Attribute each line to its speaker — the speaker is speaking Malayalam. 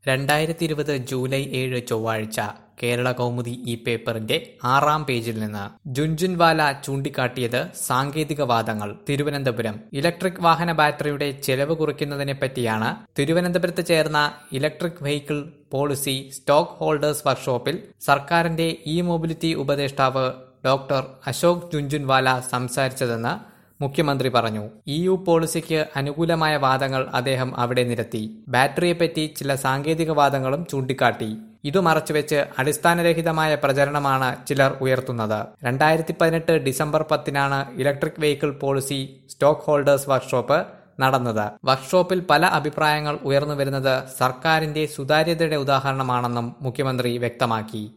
Speaker 1: രണ്ടായിരത്തി ഇരുപത് ജൂലൈ ഏഴ് ചൊവ്വാഴ്ച കേരള കൗമുദി ഈ പേപ്പറിന്റെ ആറാം പേജിൽ നിന്ന് ജുൻജുൻവാല ചൂണ്ടിക്കാട്ടിയത് സാങ്കേതിക വാദങ്ങൾ തിരുവനന്തപുരം ഇലക്ട്രിക് വാഹന ബാറ്ററിയുടെ ചെലവ് കുറയ്ക്കുന്നതിനെ പറ്റിയാണ് തിരുവനന്തപുരത്ത് ചേർന്ന electric vehicle policy stakeholders വർക്ക്ഷോപ്പിൽ സർക്കാരിന്റെ ഇ മൊബിലിറ്റി ഉപദേഷ്ടാവ് ഡോക്ടർ അശോക് ജുൻജുൻവാല സംസാരിച്ചതെന്ന് മുഖ്യമന്ത്രി പറഞ്ഞു ഇ യു പോളിസിക്ക് അനുകൂലമായ വാദങ്ങൾ അദ്ദേഹം അവിടെ നിരത്തി ബാറ്ററിയെപ്പറ്റി ചില സാങ്കേതിക വാദങ്ങളും ചൂണ്ടിക്കാട്ടി ഇതു മറച്ചുവെച്ച് അടിസ്ഥാനരഹിതമായ പ്രചരണമാണ് ചിലർ ഉയർത്തുന്നത് രണ്ടായിരത്തി പതിനെട്ട് ഡിസംബർ പത്തിനാണ് electric vehicle policy stakeholders workshop നടന്നത് വർക്ക്ഷോപ്പിൽ പല അഭിപ്രായങ്ങൾ ഉയർന്നു വരുന്നത് സർക്കാരിന്റെ സുതാര്യതയുടെ ഉദാഹരണമാണെന്നും മുഖ്യമന്ത്രി വ്യക്തമാക്കി